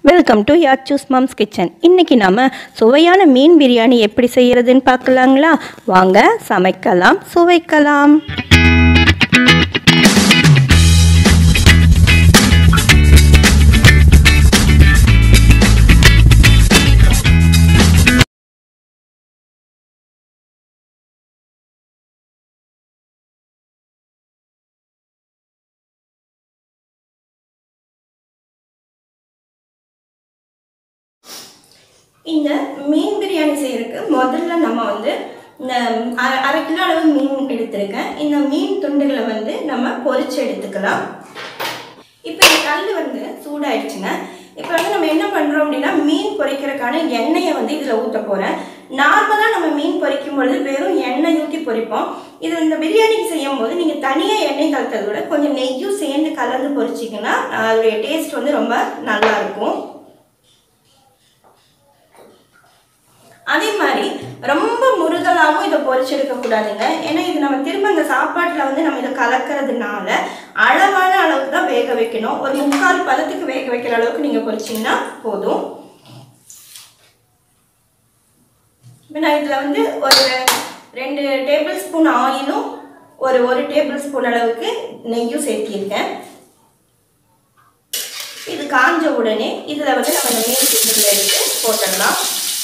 welcome to யார் சூஸ் mom's kitchen இன்னைக்கு நாம சுவையான மீன் பிரியாணி எப்படி செய்யறதுன்னு பார்க்கலாங்களா வாங்க சமைக்கலாம் சுவைக்கலாம் இந்த மீன் பிரியாணி செய்யறதுக்கு முதல்ல நம்ம வந்து இந்த அரை அரை கிலோ அளவு மீன் எடுத்திருக்கேன் இந்த மீன் துண்டுகளை வந்து நம்ம பொரிச்சு எடுத்துக்கலாம் இப்போ இந்த கல் வந்து சூடாயிடுச்சுங்க இப்போ வந்து நம்ம என்ன பண்ணுறோம் அப்படின்னா மீன் பொரிக்கிறதுக்கான எண்ணெயை வந்து இதில் ஊற்ற போகிறேன் நார்மலாக நம்ம மீன் பொரிக்கும் பொழுது வெறும் எண்ணெய் ஊற்றி பொரிப்போம் இது இந்த பிரியாணிக்கு செய்யும் போது நீங்கள் தனியாக எண்ணெய் கலக்கிறத விட கொஞ்சம் நெய்யும் சேர்ந்து கலந்து பொரிச்சிங்கன்னா அதோடைய டேஸ்ட் வந்து ரொம்ப நல்லா இருக்கும் அதே மாதிரி ரொம்ப முருகலாகவும் இதை பொரிச்செடுக்க கூடாதுங்க ஏன்னா இது நம்ம திரும்ப அந்த சாப்பாட்டில் வந்து நம்ம இதை கலக்கிறதுனால அளவான அளவுக்கு தான் வேக வைக்கணும் ஒரு முக்கால் பதத்துக்கு வேக வைக்கிற அளவுக்கு நீங்கள் பொரிச்சிங்கன்னா போதும் இப்போ நான் இதில் வந்து ஒரு ரெண்டு டேபிள் ஸ்பூன் ஆயிலும் ஒரு ஒரு டேபிள் ஸ்பூன் அளவுக்கு நெய்யும் சேர்த்திருக்கேன் இது காஞ்ச உடனே இதில் வந்து நம்ம இந்த மீன் துண்டுகளை எடுத்து போட்டுடலாம்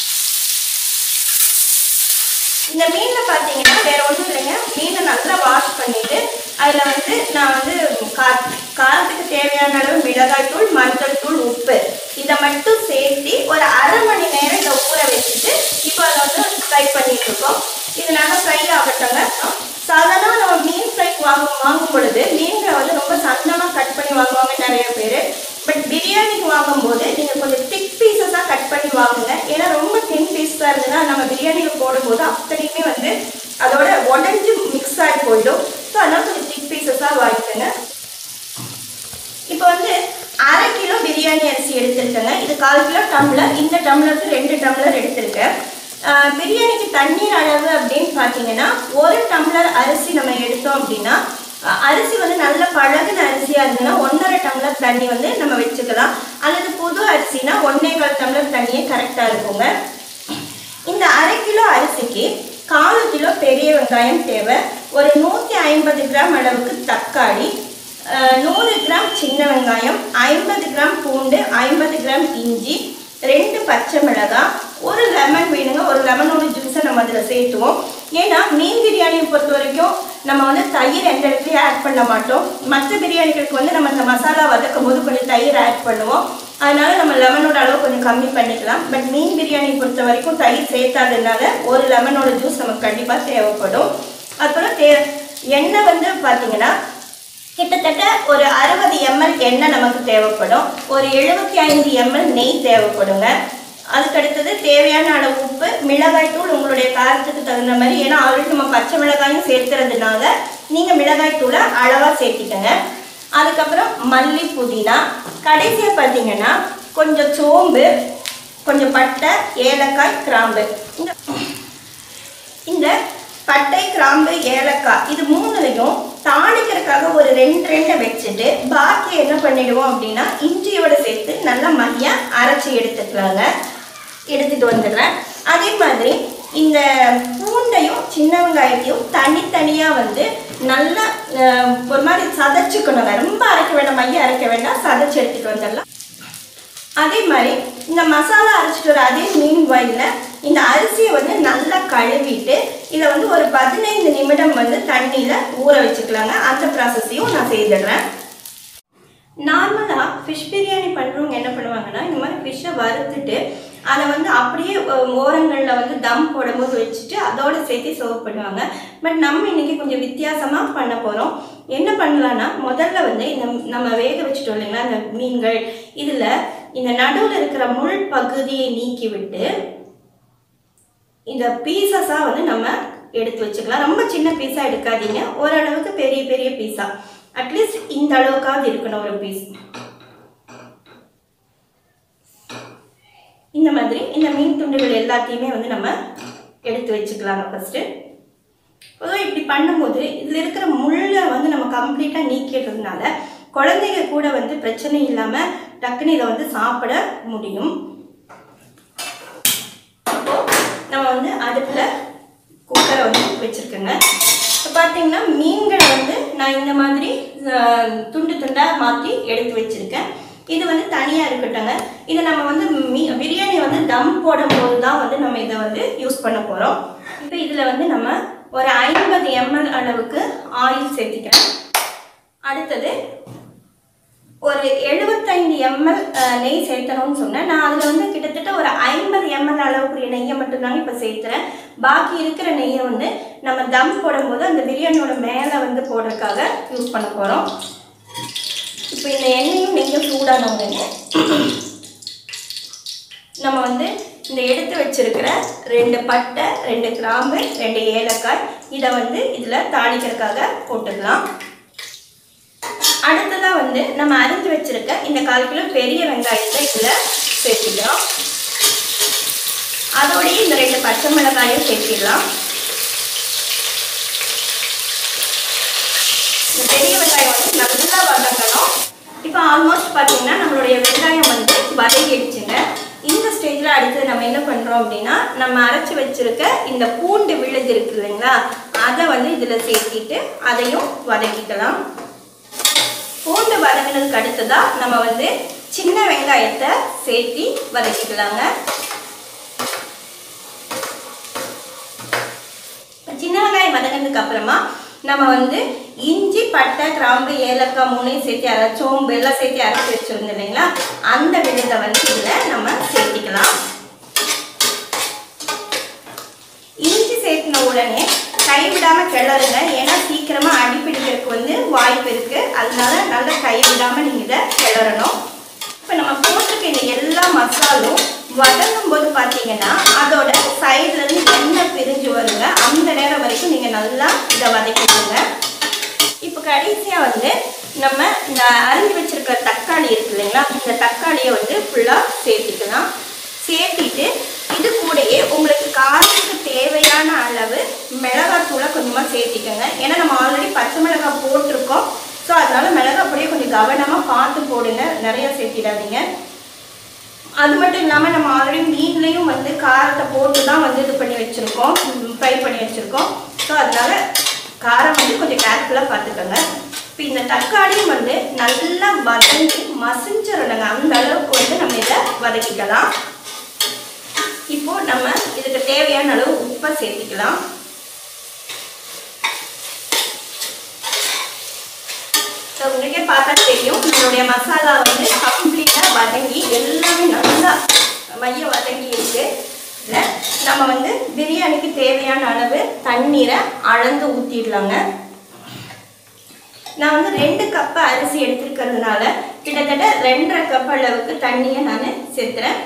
இந்த மீனில் பார்த்தீங்கன்னா வேற ஒன்றும் இல்லைங்க மீனை நல்லா வாஷ் பண்ணிட்டு அதில் வந்து நான் வந்து கா காரத்துக்கு தேவையான அளவு மிளகாய் தூள் மஞ்சள் தூள் உப்பு இதை மட்டும் சேர்த்து ஒரு அரை மணி நேரம் இதை ஊற வச்சுட்டு இப்போ அதை வந்து ஃப்ரை பண்ணிட்டு இருக்கோம் இது நல்லா ஃப்ரை ஆகட்டங்க சாதாரணமாக நம்ம மீன் ஃப்ரை வாங்கும் வாங்கும் பொழுது மீன்களை வந்து ரொம்ப சன்னமாக கட் பண்ணி வாங்குவாங்க நிறைய பேர் பட் பிரியாணிக்கு வாங்கும்போது நீங்கள் கொஞ்சம் திக் பீசஸாக கட் பண்ணி வாங்குங்க ஏன்னா ரொம்ப தின் பீஸாக இருந்ததுன்னா நம்ம பிரியாணியில் போடும்போது அப்படியுமே வந்து அதோட உடஞ்சி மிக்ஸ் ஆகி போயிடும் ஸோ அதனால் கொஞ்சம் திக் பீசஸாக வாங்கிக்கோங்க இப்போ வந்து அரை கிலோ பிரியாணி அரிசி எடுத்திருக்கேங்க இது கால் கிலோ டம்ளர் இந்த டம்ளருக்கு ரெண்டு டம்ளர் எடுத்திருக்கேன் ஆஹ் பிரியாணிக்கு தண்ணீர் அளவு அப்படின்னு பார்த்தீங்கன்னா ஒரு டம்ளர் அரிசி நம்ம எடுத்தோம் அப்படின்னா அஹ் அரிசி வந்து நல்ல பழகுன அரிசியாக இருந்ததுன்னா ஒன்றரை டம்ளர் தண்ணி வந்து நம்ம வச்சுக்கலாம் அல்லது புது அரிசினா ஒன்றே கால் டம்ளர் தண்ணியே கரெக்டாக இருக்குங்க இந்த அரை கிலோ அரிசிக்கு கால் கிலோ பெரிய வெங்காயம் தேவை ஒரு நூற்றி ஐம்பது கிராம் அளவுக்கு தக்காளி அஹ் நூறு கிராம் சின்ன வெங்காயம் ஐம்பது கிராம் பூண்டு ஐம்பது கிராம் இஞ்சி ரெண்டு பச்சை மிளகாய் ஒரு லெமன் வேணுங்க ஒரு லெமனோட ஜூஸை நம்ம அதில் சேர்த்துவோம் ஏன்னா மீன் பிரியாணியை பொறுத்த வரைக்கும் நம்ம வந்து தயிர் எந்த இடத்துலையும் ஆட் பண்ண மாட்டோம் மற்ற பிரியாணிகளுக்கு வந்து நம்ம இந்த மசாலா வதக்கும் போது கொஞ்சம் தயிர் ஆட் பண்ணுவோம் அதனால நம்ம லெமனோட அளவு கொஞ்சம் கம்மி பண்ணிக்கலாம் பட் மீன் பிரியாணி பொறுத்த வரைக்கும் தயிர் சேர்த்தாததுனால ஒரு லெமனோட ஜூஸ் நமக்கு கண்டிப்பாக தேவைப்படும் அப்புறம் தே எண்ணெய் வந்து பார்த்தீங்கன்னா கிட்டத்தட்ட ஒரு அறுபது எம்எல் எண்ணெய் நமக்கு தேவைப்படும் ஒரு எழுபத்தி ஐந்து எம்எல் நெய் தேவைப்படுங்க அதுக்கடுத்தது தேவையான அளவு உப்பு மிளகாய் தூள் உங்களுடைய காரத்துக்கு தகுந்த மாதிரி ஏன்னா ஆல்ரெடி நம்ம பச்சை மிளகாயும் சேர்த்துறதுனால நீங்கள் மிளகாய் தூளை அளவாக சேர்த்திக்கங்க அதுக்கப்புறம் மல்லி புதினா கடைசியாக பார்த்தீங்கன்னா கொஞ்சம் சோம்பு கொஞ்சம் பட்டை ஏலக்காய் கிராம்பு இந்த இந்த பட்டை கிராம்பு ஏலக்காய் இது மூணுலையும் தாளிக்கிறதுக்காக ஒரு ரெண்டு ரெண்டை வச்சுட்டு பாக்கி என்ன பண்ணிடுவோம் அப்படின்னா இஞ்சியோட சேர்த்து நல்லா மையா அரைச்சி எடுத்துக்கலாங்க எடுத்துட்டு வந்துடுறேன் அதே மாதிரி இந்த பூண்டையும் சின்ன வெங்காயத்தையும் தனித்தனியாக வந்து நல்லா அஹ், ஒரு மாதிரி சதைச்சுக்கணுங்க ரொம்ப அரைக்க வேண்டாம் மையம் அரைக்க வேண்டாம் சதைச்சு எடுத்துட்டு வந்துடலாம் அதே மாதிரி இந்த மசாலா அரைச்சிட்டு வர அதே மீன் வாயில் இந்த அரிசியை வந்து நல்லா கழுவிட்டு இதை வந்து ஒரு பதினைந்து நிமிடம் வந்து தண்ணியில் ஊற வச்சுக்கலாங்க அந்த ப்ராசஸையும் நான் செய்திடுறேன் நார்மலாக ஃபிஷ் பிரியாணி பண்ணுறவங்க என்ன பண்ணுவாங்கன்னா இந்த மாதிரி ஃபிஷ்ஷை வறுத்துட்டு அதை வந்து அப்படியே ஓரங்களில் வந்து தம் போடும்போது வச்சுட்டு அதோட சேர்த்து சர்வ் பண்ணுவாங்க பட் நம்ம இன்னைக்கு கொஞ்சம் வித்தியாசமாக பண்ண போகிறோம் என்ன பண்ணலான்னா முதல்ல வந்து இந்த நம்ம வேக வச்சுட்டோம் இல்லைங்களா அந்த மீன்கள் இதில் இந்த நடுவில் இருக்கிற முள் பகுதியை நீக்கி விட்டு இந்த பீசஸாக வந்து நம்ம எடுத்து வச்சுக்கலாம் ரொம்ப சின்ன பீஸாக எடுக்காதீங்க ஓரளவுக்கு பெரிய பெரிய பீஸா அட்லீஸ்ட் இந்த அளவுக்காவது இருக்கணும் ஒரு பீஸ் இந்த மாதிரி இந்த மீன் துண்டுகள் எல்லாத்தையுமே வந்து நம்ம எடுத்து வச்சுக்கலாங்க ஃபஸ்ட்டு பொதுவாக இப்படி பண்ணும்போது இதில் இருக்கிற முள்ளை வந்து நம்ம கம்ப்ளீட்டாக நீக்கிடுறதுனால குழந்தைங்க கூட வந்து பிரச்சனை இல்லாமல் டக்குன்னு இதை வந்து சாப்பிட முடியும் இப்போ நம்ம வந்து அடுப்பில் குக்கரை வந்து வச்சுருக்கேங்க இப்போ பார்த்தீங்கன்னா மீன்களை வந்து நான் இந்த மாதிரி அஹ், துண்டு துண்டாக மாற்றி எடுத்து வச்சுருக்கேன் இது வந்து தனியாக இருக்கட்டுங்க இதை நம்ம வந்து மீ பிரியாணி வந்து தம் போடும்போது தான் வந்து நம்ம இதை வந்து யூஸ் பண்ண போகிறோம் இப்போ இதில் வந்து நம்ம ஒரு ஐம்பது எம்எல் அளவுக்கு ஆயில் சேர்த்திக்கிறேன் அடுத்தது ஒரு எழுபத்தைந்து எம்எல் நெய் சேர்த்தணும்னு சொன்னேன் நான் அதில் வந்து கிட்டத்தட்ட ஒரு ஐம்பது எம்எல் அளவுக்குரிய நெய்யை மட்டும்தாங்க இப்போ சேர்த்துறேன் பாக்கி இருக்கிற நெய்யை வந்து நம்ம தம் போடும்போது அந்த பிரியாணியோட மேலே வந்து போடுறதுக்காக யூஸ் பண்ண போகிறோம் இப்போ இந்த எண்ணெயும் நெய்யும் சூடானவங்க நம்ம வந்து இந்த எடுத்து வச்சிருக்கிற ரெண்டு பட்டை ரெண்டு கிராம்பு ரெண்டு ஏலக்காய் இதை வந்து இதில் தாளிக்கிறதுக்காக போட்டுக்கலாம் அடுத்ததா வந்து நம்ம அரிஞ்சு வச்சிருக்க இந்த கால் கிலோ பெரிய வெங்காயத்தை இதில் சேர்த்திக்கிறோம் அதோடய இந்த ரெண்டு பச்சை மிளகாயும் சேர்த்திடலாம் இந்த பெரிய வெங்காயம் வந்து நல்லா வதங்கணும் இப்போ ஆல்மோஸ்ட் பார்த்தீங்கன்னா நம்மளுடைய வெங்காயம் வந்து வதங்கிடுச்சுங்க இந்த ஸ்டேஜில் அடுத்து நம்ம என்ன பண்ணுறோம் அப்படின்னா நம்ம அரைச்சி வச்சிருக்க இந்த பூண்டு விழுது இருக்கு இல்லைங்களா அதை வந்து இதில் சேர்த்திட்டு அதையும் வதக்கிக்கலாம் பூண்டு வதங்கினதுக்கு அடுத்ததா நம்ம வந்து சின்ன வெங்காயத்தை சேர்த்தி வதக்கிக்கலாங்க சின்ன வெங்காயம் வதங்கினதுக்கு அப்புறமா நம்ம வந்து இஞ்சி பட்டை கிராம்பு ஏலக்காய் மூணையும் சேர்த்து அரை சோம்பு எல்லாம் சேர்த்து அரைச்சி வச்சிருந்தோம் இல்லைங்களா அந்த விழுதை வந்து இதில் நம்ம சேர்த்திக்கலாம் இஞ்சி சேர்த்தின உடனே கைவிடாம கிளறுங்க ஏன்னா சீக்கிரமா அடிப்பிடிக்கிறதுக்கு வந்து வாய்ப்பு இருக்கு அதனால நல்லா கைவிடாம நீங்க இதை கிளறணும் இப்போ நம்ம போட்டிருக்க இந்த எல்லா மசாலும் வதங்கும் போது பார்த்தீங்கன்னா அதோட சைட்ல இருந்து எண்ணெய் பிரிஞ்சு வருங்க அந்த நேரம் வரைக்கும் நீங்க நல்லா இதை வதக்கிடுங்க இப்போ கடைசியாக வந்து நம்ம இந்த அரிஞ்சு வச்சிருக்கிற தக்காளி இருக்கு இல்லைங்களா இந்த தக்காளியை வந்து ஃபுல்லாக சேர்த்திக்கலாம் சேர்த்திட்டு இது கூடயே உங்களுக்கு காரத்துக்கு தேவையான அளவு மிளகாத்தூளை கொஞ்சமாக சேர்த்திக்கோங்க ஏன்னா நம்ம ஆல்ரெடி பச்சை மிளகாய் போட்டிருக்கோம் ஸோ அதனால மிளகாய் பொடியை கொஞ்சம் கவனமாக பார்த்து போடுங்க நிறைய சேர்த்திடாதீங்க அது மட்டும் இல்லாமல் நம்ம ஆல்ரெடி மீன்லேயும் வந்து காரத்தை போட்டு தான் வந்து இது பண்ணி வச்சுருக்கோம் ஃப்ரை பண்ணி வச்சுருக்கோம் ஸோ அதனால காரம் வந்து கொஞ்சம் கேர்ஃபுல்லாக பார்த்துக்கோங்க இப்போ இந்த தக்காளியும் வந்து நல்லா வதங்கி மசிஞ்சிடணுங்க அந்த அளவுக்கு வந்து நம்ம இதை வதக்கிக்கலாம் இப்போ நம்ம இதுக்கு தேவையான அளவு உப்பை சேர்த்திக்கலாம் ஸோ உங்களுக்கே பார்த்தா தெரியும் நம்மளுடைய மசாலா வந்து கம்ப்ளீட்டாக வதங்கி எல்லாமே நல்லா மைய வதங்கி இருக்கு இல்லை நம்ம வந்து பிரியாணிக்கு தேவையான அளவு தண்ணீரை அளந்து ஊற்றிடலாங்க நான் வந்து ரெண்டு கப்பு அரிசி எடுத்துருக்கிறதுனால கிட்டத்தட்ட ரெண்டரை கப் அளவுக்கு தண்ணியை நான் சேர்த்துறேன்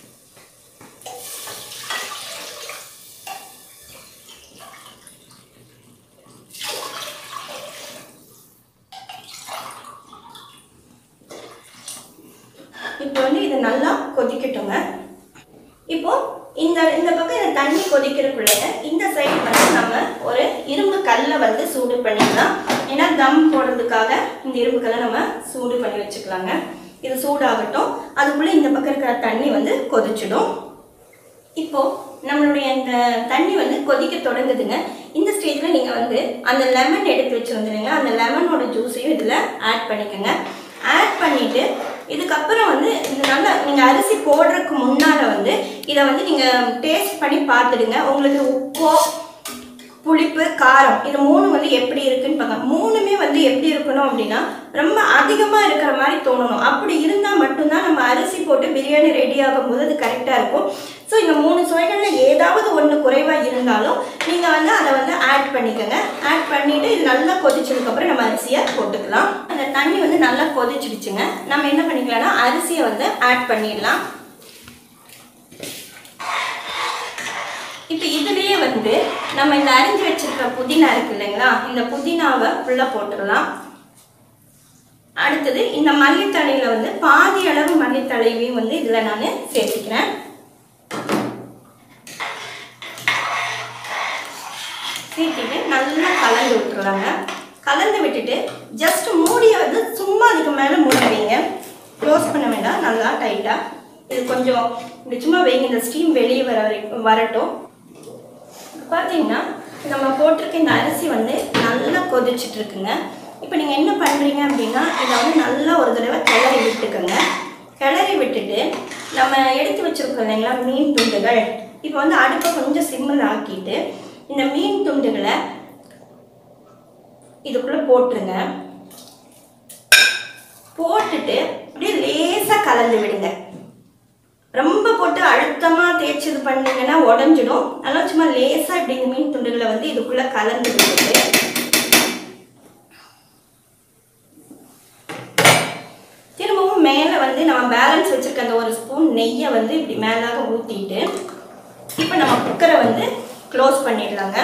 இப்போ வந்து இது நல்லா கொதிக்கட்டுங்க இப்போ இந்த இந்த பக்கம் இந்த தண்ணி கொதிக்கிறதுக்குள்ளே இந்த சைடு வந்து நம்ம ஒரு இரும்பு கல்லை வந்து சூடு பண்ணிக்கலாம் ஏன்னா தம் போடுறதுக்காக இந்த இரும்பு கல்லை நம்ம சூடு பண்ணி வச்சுக்கலாங்க இது சூடாகட்டும் அதுக்குள்ளே இந்த பக்கம் இருக்கிற தண்ணி வந்து கொதிச்சிடும் இப்போ நம்மளுடைய இந்த தண்ணி வந்து கொதிக்க தொடங்குதுங்க இந்த ஸ்டேஜில் நீங்கள் வந்து அந்த லெமன் எடுத்து வச்சுருந்துருங்க அந்த லெமனோட ஜூஸையும் இதில் ஆட் பண்ணிக்கோங்க ஆட் பண்ணிவிட்டு இதுக்கப்புறம் வந்து இது நல்லா நீங்கள் அரிசி போடுறதுக்கு முன்னால் வந்து இதை வந்து நீங்கள் டேஸ்ட் பண்ணி பார்த்துடுங்க உங்களுக்கு உப்போ புளிப்பு காரம் இது மூணு வந்து எப்படி இருக்குன்னு பார்க்க மூணுமே வந்து எப்படி இருக்கணும் அப்படின்னா ரொம்ப அதிகமாக இருக்கிற மாதிரி தோணணும் அப்படி இருந்தால் மட்டும்தான் நம்ம அரிசி போட்டு பிரியாணி ரெடி ஆகும்போது அது கரெக்டாக இருக்கும் ஸோ இந்த மூணு சுவைகளில் ஏதாவது ஒன்று குறைவாக இருந்தாலும் நீங்கள் வந்து அதை வந்து ஆட் பண்ணிக்கோங்க ஆட் பண்ணிவிட்டு இது நல்லா கொதிச்சதுக்கப்புறம் நம்ம அரிசியை போட்டுக்கலாம் அந்த தண்ணி வந்து நல்லா கொதிச்சிடுச்சுங்க நம்ம என்ன பண்ணிக்கலாம்னா அரிசியை வந்து ஆட் பண்ணிடலாம் இப்போ இதுலேயே வந்து நம்ம இந்த அரிஞ்சு வச்சிருக்கிற புதினா இருக்கு இல்லைங்களா இந்த புதினாவை ஃபுல்லாக போட்டுடலாம் அடுத்தது இந்த மல்லித்தழையில் வந்து பாதி அளவு மல்லித்தழைவையும் வந்து இதில் நான் சேர்த்துக்கிறேன் சேர்த்துட்டு நல்லா கலந்து விட்டுறலாங்க கலந்து விட்டுட்டு ஜஸ்ட் மூடியை வந்து சும்மா அதுக்கு மேலே மூடி வைங்க க்ளோஸ் பண்ண வேண்டாம் நல்லா டைட்டாக இது கொஞ்சம் இப்படி சும்மா வைங்க இந்த ஸ்டீம் வெளியே வர வரைக்கும் வரட்டும் பார்த்தீங்கன்னா நம்ம போட்டிருக்க இந்த அரிசி வந்து நல்லா கொதிச்சுட்டு இருக்குங்க இப்போ நீங்கள் என்ன பண்ணுறீங்க அப்படின்னா இதை வந்து நல்லா ஒரு தடவை கிளறி விட்டுக்கோங்க கிளறி விட்டுட்டு நம்ம எடுத்து வச்சுருக்கோம் இல்லைங்களா மீன் துண்டுகள் இப்போ வந்து அடுப்பை கொஞ்சம் சிம்மில் ஆக்கிட்டு இந்த மீன் துண்டுகளை இதுக்குள்ளே போட்டுருங்க போட்டுட்டு அப்படியே லேசாக கலந்து விடுங்க ரொம்ப போட்டு அழுத்தமாக தேய்ச்சி இது பண்ணீங்கன்னா உடஞ்சிடும் அதனால் சும்மா லேசாக இப்படி இந்த மீன் துண்டுகளை வந்து இதுக்குள்ளே கலந்து விட்டுட்டு திரும்பவும் மேலே வந்து நம்ம பேலன்ஸ் வச்சுருக்க அந்த ஒரு ஸ்பூன் நெய்யை வந்து இப்படி மேலாக ஊற்றிட்டு இப்போ நம்ம குக்கரை வந்து க்ளோஸ் பண்ணிடலாங்க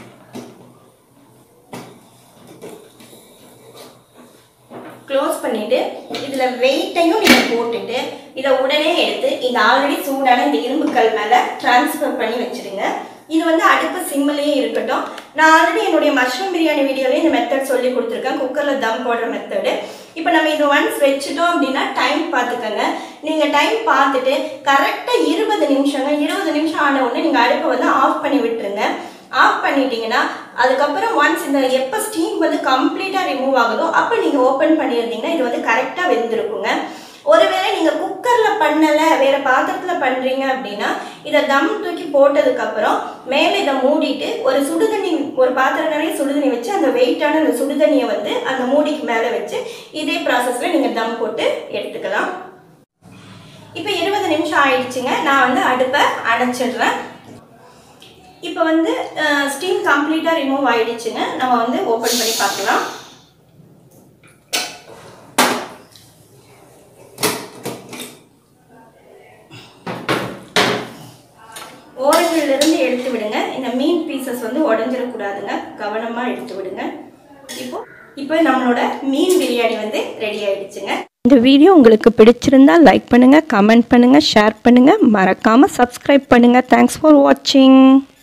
க்ளோஸ் பண்ணிவிட்டு இதில் வெயிட்டையும் நீங்கள் போட்டுட்டு இதை உடனே எடுத்து இந்த ஆல்ரெடி சூடான இந்த இரும்புக்கல் மேலே ட்ரான்ஸ்ஃபர் பண்ணி வச்சுடுங்க இது வந்து அடுப்பு சிம்மிலேயே இருக்கட்டும் நான் ஆல்ரெடி என்னுடைய மஷ்ரூம் பிரியாணி வீடியோவில் இந்த மெத்தட் சொல்லி கொடுத்துருக்கேன் குக்கரில் தம் போடுற மெத்தடு இப்போ நம்ம இது ஒன்ஸ் வச்சுட்டோம் அப்படின்னா டைம் பார்த்துக்கோங்க நீங்கள் டைம் பார்த்துட்டு கரெக்டாக இருபது நிமிஷங்க இருபது நிமிஷம் ஆன உடனே நீங்கள் அடுப்பை வந்து ஆஃப் பண்ணி விட்டுருங்க ஆஃப் பண்ணிட்டீங்கன்னா அதுக்கப்புறம் ஒன்ஸ் இந்த எப்போ ஸ்டீம் வந்து கம்ப்ளீட்டாக ரிமூவ் ஆகுதோ அப்போ நீங்கள் ஓப்பன் பண்ணியிருந்தீங்கன்னா இது வந்து கரெக்டாக வெந்திருக்குங்க ஒருவேளை நீங்கள் குக்கரில் பண்ணலை வேறு பாத்திரத்தில் பண்ணுறீங்க அப்படின்னா இதை தம் தூக்கி போட்டதுக்கப்புறம் மேலே இதை மூடிட்டு ஒரு சுடுதண்ணி ஒரு பாத்திரம் நிறைய சுடுதண்ணி வச்சு அந்த வெயிட்டான அந்த சுடுதண்ணியை வந்து அந்த மூடிக்கு மேலே வச்சு இதே ப்ராசஸில் நீங்கள் தம் போட்டு எடுத்துக்கலாம் இப்போ இருபது நிமிஷம் ஆயிடுச்சுங்க நான் வந்து அடுப்பை அணைச்சிடுறேன் இப்போ வந்து ஸ்டீம் கம்ப்ளீட்டாக ரிமூவ் ஆயிடுச்சுங்க நம்ம வந்து ஓப்பன் பண்ணி பார்க்கலாம் ஓரங்கள்லேருந்து எடுத்து விடுங்க இந்த மீன் பீசஸ் வந்து உடஞ்சிடக்கூடாதுங்க கவனமாக எடுத்து விடுங்க இப்போ இப்போ நம்மளோட மீன் பிரியாணி வந்து ரெடி ஆயிடுச்சுங்க இந்த வீடியோ உங்களுக்கு பிடிச்சிருந்தா லைக் பண்ணுங்கள் கமெண்ட் பண்ணுங்கள் ஷேர் பண்ணுங்கள் மறக்காமல் சப்ஸ்கிரைப் பண்ணுங்கள் தேங்க்ஸ் ஃபார் வாட்சிங்